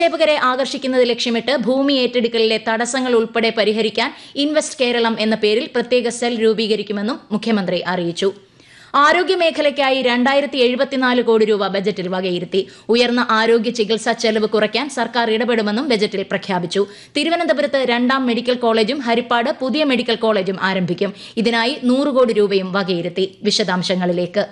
നിക്ഷേപകരെ ആകർഷിക്കുന്നത് ലക്ഷ്യമിട്ട് ഭൂമി ഏറ്റെടുക്കലിലെ തടസ്സങ്ങൾ ഉൾപ്പെടെ പരിഹരിക്കാൻ ഇൻവെസ്റ്റ് കേരളം എന്ന പേരിൽ പ്രത്യേക സെൽ രൂപീകരിക്കുമെന്നും മുഖ്യമന്ത്രി അറിയിച്ചു ആരോഗ്യ മേഖലയ്ക്കായി രണ്ടായിരത്തി എഴുപത്തിനാല് കോടി രൂപ ബജറ്റിൽ വകയിരുത്തി ഉയർന്ന ആരോഗ്യ ചികിത്സാ ചെലവ് കുറയ്ക്കാൻ സർക്കാർ ഇടപെടുമെന്നും ബജറ്റിൽ പ്രഖ്യാപിച്ചു തിരുവനന്തപുരത്ത് രണ്ടാം മെഡിക്കൽ കോളേജും ഹരിപ്പാട് പുതിയ മെഡിക്കൽ കോളേജും ആരംഭിക്കും ഇതിനായി നൂറ് കോടി രൂപയും വകയിരുത്തി വിശദാംശങ്ങളിലേക്ക്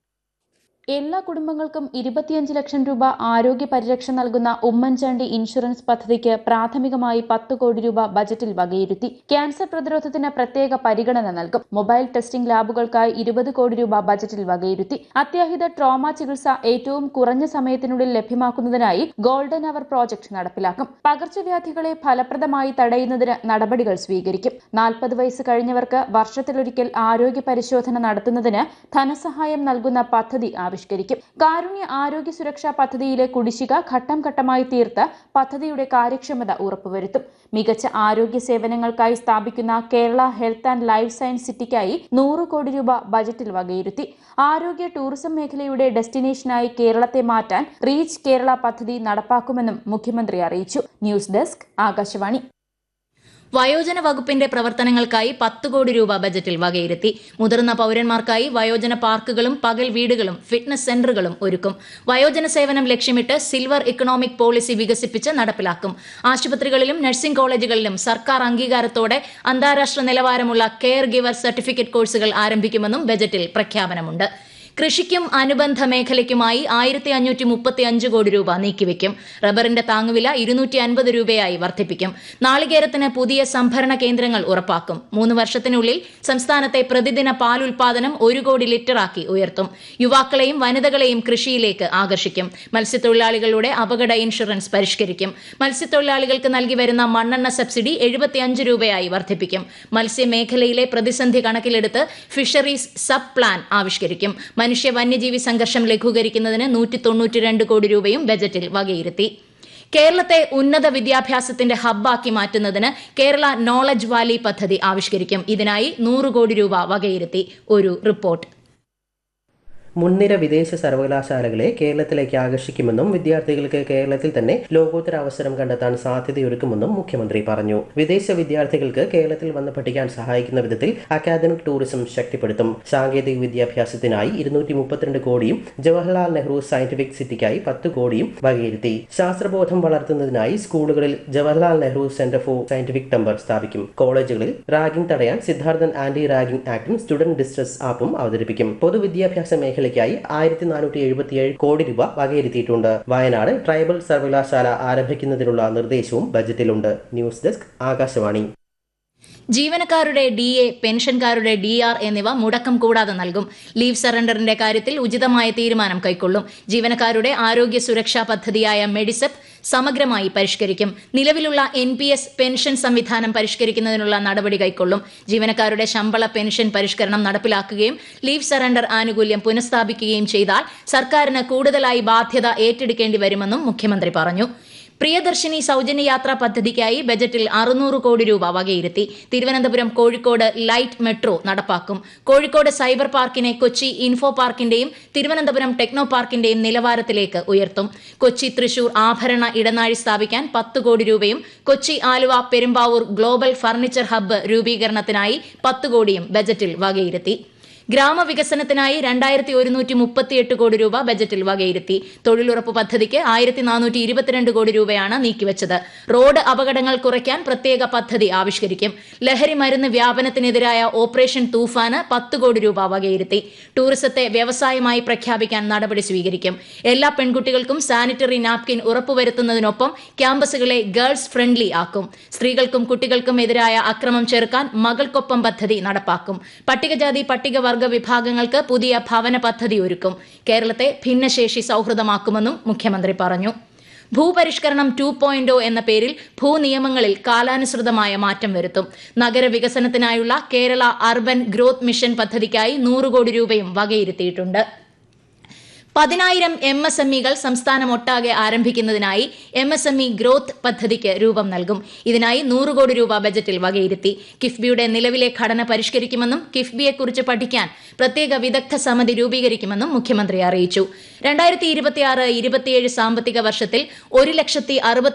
എല്ലാ കുടുംബങ്ങൾക്കും ഇരുപത്തിയഞ്ച് ലക്ഷം രൂപ ആരോഗ്യ പരിരക്ഷ നൽകുന്ന ഉമ്മൻചാണ്ടി ഇൻഷുറൻസ് പദ്ധതിക്ക് പ്രാഥമികമായി പത്ത് കോടി രൂപ ബജറ്റിൽ വകയിരുത്തി ക്യാൻസർ പ്രതിരോധത്തിന് പ്രത്യേക പരിഗണന നൽകും മൊബൈൽ ടെസ്റ്റിംഗ് ലാബുകൾക്കായി ഇരുപത് കോടി രൂപ ബജറ്റിൽ വകയിരുത്തി അത്യാഹിത ട്രോമ ചികിത്സ ഏറ്റവും കുറഞ്ഞ സമയത്തിനുള്ളിൽ ലഭ്യമാക്കുന്നതിനായി ഗോൾഡൻ അവർ പ്രോജക്ട് നടപ്പിലാക്കും പകർച്ചവ്യാധികളെ ഫലപ്രദമായി തടയുന്നതിന് നടപടികൾ സ്വീകരിക്കും നാൽപ്പത് വയസ്സ് കഴിഞ്ഞവർക്ക് വർഷത്തിലൊരിക്കൽ ആരോഗ്യ പരിശോധന നടത്തുന്നതിന് ധനസഹായം നൽകുന്ന പദ്ധതി ആവിഷ്കരിക്കും കാരുണ്യ ആരോഗ്യ സുരക്ഷാ പദ്ധതിയിലെ കുടിശ്ശിക ഘട്ടം ഘട്ടമായി തീർത്ത് പദ്ധതിയുടെ കാര്യക്ഷമത ഉറപ്പുവരുത്തും മികച്ച ആരോഗ്യ സേവനങ്ങൾക്കായി സ്ഥാപിക്കുന്ന Kerala health and life science സിറ്റിക്കായി നൂറ് കോടി രൂപ ബജറ്റിൽ വകയിരുത്തി ആരോഗ്യ ടൂറിസം മേഖലയുടെ ഡെസ്റ്റിനേഷനായി കേരളത്തെ മാറ്റാൻ റീച്ച് കേരള പദ്ധതി നടപ്പാക്കുമെന്നും മുഖ്യമന്ത്രി അറിയിച്ചു ന്യൂസ് ഡെസ്ക് ആകാശവാണി വയോജന വകുപ്പിന്റെ പ്രവർത്തനങ്ങൾക്കായി പത്ത് കോടി രൂപ ബജറ്റിൽ വകയിരുത്തി മുതിർന്ന പൌരന്മാർക്കായി വയോജന പാർക്കുകളും പകൽ വീടുകളും ഫിറ്റ്നസ് സെന്ററുകളും ഒരുക്കും വയോജന സേവനം ലക്ഷ്യമിട്ട് സിൽവർ ഇക്കണോമിക് പോളിസി വികസിപ്പിച്ച് നടപ്പിലാക്കും ആശുപത്രികളിലും നഴ്സിംഗ് കോളേജുകളിലും സർക്കാർ അംഗീകാരത്തോടെ അന്താരാഷ്ട്ര നിലവാരമുള്ള കെയർ ഗിവർ സർട്ടിഫിക്കറ്റ് കോഴ്സുകൾ ആരംഭിക്കുമെന്നും ബജറ്റിൽ പ്രഖ്യാപനമുണ്ട് കൃഷിക്കും അനുബന്ധ മേഖലയ്ക്കുമായി ആയിരത്തി അഞ്ഞൂറ്റി മുപ്പത്തി അഞ്ച് കോടി രൂപ നീക്കിവെക്കും റബ്ബറിന്റെ താങ്ങുവില ഇരുന്നൂറ്റി അൻപത് രൂപയായി വർദ്ധിപ്പിക്കും നാളികേരത്തിന് പുതിയ സംഭരണ കേന്ദ്രങ്ങൾ ഉറപ്പാക്കും മൂന്ന് വർഷത്തിനുള്ളിൽ സംസ്ഥാനത്തെ പ്രതിദിന പാൽ ഉൽപാദനം ഒരു കോടി ലിറ്ററാക്കി ഉയർത്തും യുവാക്കളെയും വനിതകളെയും കൃഷിയിലേക്ക് ആകർഷിക്കും മത്സ്യത്തൊഴിലാളികളുടെ അപകട ഇൻഷുറൻസ് പരിഷ്കരിക്കും മത്സ്യത്തൊഴിലാളികൾക്ക് നൽകി വരുന്ന മണ്ണെണ്ണ സബ്സിഡി എഴുപത്തിയഞ്ച് രൂപയായി വർദ്ധിപ്പിക്കും മത്സ്യമേഖലയിലെ പ്രതിസന്ധി കണക്കിലെടുത്ത് ഫിഷറീസ് സബ് പ്ലാൻ ആവിഷ്കരിക്കും മനുഷ്യ വന്യജീവി സംഘർഷം ലഘൂകരിക്കുന്നതിന് നൂറ്റി തൊണ്ണൂറ്റിരണ്ട് കോടി രൂപയും ബജറ്റിൽ വകയിരുത്തി കേരളത്തെ ഉന്നത വിദ്യാഭ്യാസത്തിന്റെ ഹബ്ബാക്കി മാറ്റുന്നതിന് കേരള നോളജ് വാലി പദ്ധതി ആവിഷ്കരിക്കും ഇതിനായി നൂറ് കോടി രൂപ വകയിരുത്തി ഒരു റിപ്പോർട്ട് മുൻനിര വിദേശ സർവകലാശാലകളെ കേരളത്തിലേക്ക് ആകർഷിക്കുമെന്നും വിദ്യാർത്ഥികൾക്ക് കേരളത്തിൽ തന്നെ ലോകോത്തര അവസരം കണ്ടെത്താൻ സാധ്യതയൊരുക്കുമെന്നും മുഖ്യമന്ത്രി പറഞ്ഞു വിദേശ വിദ്യാർത്ഥികൾക്ക് കേരളത്തിൽ വന്ന് പഠിക്കാൻ സഹായിക്കുന്ന വിധത്തിൽ അക്കാദമിക് ടൂറിസം ശക്തിപ്പെടുത്തും സാങ്കേതിക വിദ്യാഭ്യാസത്തിനായി ഇരുന്നൂറ്റി മുപ്പത്തിരണ്ട് കോടിയും ജവഹർലാൽ നെഹ്റു സയന്റിഫിക് സിറ്റിക്കായി പത്ത് കോടിയും വകയിരുത്തി ശാസ്ത്രബോധം വളർത്തുന്നതിനായി സ്കൂളുകളിൽ Jawaharlal Nehru centre for scientific temper സ്ഥാപിക്കും കോളേജുകളിൽ റാഗിംഗ് തടയാൻ സിദ്ധാർത്ഥൻ ആന്റി റാഗിംഗ് ആക്ടും സ്റ്റുഡന്റ് ഡിസ്ട്രസ് ആപ്പും അവതരിപ്പിക്കും പൊതുവിദ്യാഭ്യാസ മേഖലയ്ക്കായി ആയിരത്തി നാനൂറ്റി എഴുപത്തിയേഴ് കോടി രൂപ വകയിരുത്തിയിട്ടുണ്ട് വയനാട് ട്രൈബൽ സർവകലാശാല ആരംഭിക്കുന്നതിനുള്ള നിർദ്ദേശവും ബജറ്റിലുണ്ട് ന്യൂസ് ഡെസ്ക് ആകാശവാണി ജീവനക്കാരുടെ ഡി എ പെൻഷൻകാരുടെ ഡി ആർ എന്നിവ മുടക്കം കൂടാതെ നൽകും ലീവ് സറണ്ടറിന്റെ കാര്യത്തിൽ ഉചിതമായ തീരുമാനം കൈക്കൊള്ളും ജീവനക്കാരുടെ ആരോഗ്യ സുരക്ഷാ പദ്ധതിയായ മെഡിസെപ്പ് സമഗ്രമായി പരിഷ്കരിക്കും നിലവിലുള്ള എൻ പി എസ് പെൻഷൻ സംവിധാനം പരിഷ്കരിക്കുന്നതിനുള്ള നടപടി കൈക്കൊള്ളും ജീവനക്കാരുടെ ശമ്പള പെൻഷൻ പരിഷ്കരണം നടപ്പിലാക്കുകയും ലീവ് സറണ്ടർ ആനുകൂല്യം പുനഃസ്ഥാപിക്കുകയും ചെയ്താൽ സർക്കാരിന് കൂടുതലായി ബാധ്യത ഏറ്റെടുക്കേണ്ടി വരുമെന്നും മുഖ്യമന്ത്രി പറഞ്ഞു പ്രിയദർശിനി സൗജന്യ യാത്രാ പദ്ധതിക്കായി ബജറ്റിൽ അറുന്നൂറ് കോടി രൂപ വകയിരുത്തി തിരുവനന്തപുരം കോഴിക്കോട് ലൈറ്റ് മെട്രോ നടപ്പാക്കും കോഴിക്കോട് സൈബർ പാർക്കിനെ കൊച്ചി ഇൻഫോ പാർക്കിന്റെയും തിരുവനന്തപുരം ടെക്നോ പാർക്കിന്റെയും നിലവാരത്തിലേക്ക് ഉയർത്തും കൊച്ചി തൃശൂർ ആഭരണ ഇടനാഴി സ്ഥാപിക്കാൻ പത്ത് കോടി രൂപയും Kochi Aluva Perumbavoor global furniture hub രൂപീകരണത്തിനായി പത്ത് കോടിയും ബജറ്റിൽ വകയിരുത്തി ഗ്രാമവികസനത്തിനായി രണ്ടായിരത്തി ഒരുന്നൂറ്റി മുപ്പത്തിയെട്ട് കോടി രൂപ ബജറ്റിൽ വകയിരുത്തി തൊഴിലുറപ്പ് പദ്ധതിക്ക് ആയിരത്തി നാനൂറ്റി ഇരുപത്തിരണ്ട് കോടി രൂപയാണ് നീക്കിവച്ചത് റോഡ് അപകടങ്ങൾ കുറയ്ക്കാൻ പ്രത്യേക പദ്ധതി ആവിഷ്കരിക്കും ലഹരി മരുന്ന് വ്യാപനത്തിനെതിരായ ഓപ്പറേഷൻ തൂഫാന് പത്ത് കോടി രൂപ വകയിരുത്തി ടൂറിസത്തെ വ്യവസായമായി പ്രഖ്യാപിക്കാൻ നടപടി സ്വീകരിക്കും എല്ലാ പെൺകുട്ടികൾക്കും സാനിറ്ററി നാപ്കിൻ ഉറപ്പുവരുത്തുന്നതിനൊപ്പം ക്യാമ്പസുകളെ ഗേൾസ് ഫ്രണ്ട്ലി ആക്കും സ്ത്രീകൾക്കും കുട്ടികൾക്കും എതിരായ അക്രമം ചെറുക്കാൻ മകൾക്കൊപ്പം പദ്ധതി നടപ്പാക്കും പട്ടികജാതി പട്ടികവർഗ വിഭാഗങ്ങൾക്ക് പുതിയ ഭവന പദ്ധതി ഒരുക്കും കേരളത്തെ ഭിന്നശേഷി സൗഹൃദമാക്കുമെന്നും മുഖ്യമന്ത്രി പറഞ്ഞു ഭൂപരിഷ്കരണം ടു പോയിന്റ് എന്ന പേരിൽ ഭൂനിയമങ്ങളിൽ കാലാനുസൃതമായ മാറ്റം വരുത്തും നഗരവികസനത്തിനായുള്ള കേരള അർബൻ ഗ്രോത്ത് മിഷൻ പദ്ധതിക്കായി നൂറ് കോടി രൂപയും വകയിരുത്തിയിട്ടുണ്ട് പതിനായിരം എം എസ് എം ഇകൾ സംസ്ഥാനമൊട്ടാകെ ആരംഭിക്കുന്നതിനായി M S M E growth പദ്ധതിക്ക് രൂപം നൽകും ഇതിനായി നൂറ് കോടി രൂപ ബജറ്റിൽ വകയിരുത്തി കിഫ്ബിയുടെ നിലവിലെ ഘടന പരിഷ്കരിക്കുമെന്നും കിഫ്ബിയെക്കുറിച്ച് പഠിക്കാൻ പ്രത്യേക വിദഗ്ധ സമിതി രൂപീകരിക്കുമെന്നും മുഖ്യമന്ത്രി അറിയിച്ചു രണ്ടായിരത്തി ഇരുപത്തിയാറ് ഇരുപത്തിയേഴ് സാമ്പത്തിക വർഷത്തിൽ ഒരു ലക്ഷത്തി അറുപത്തി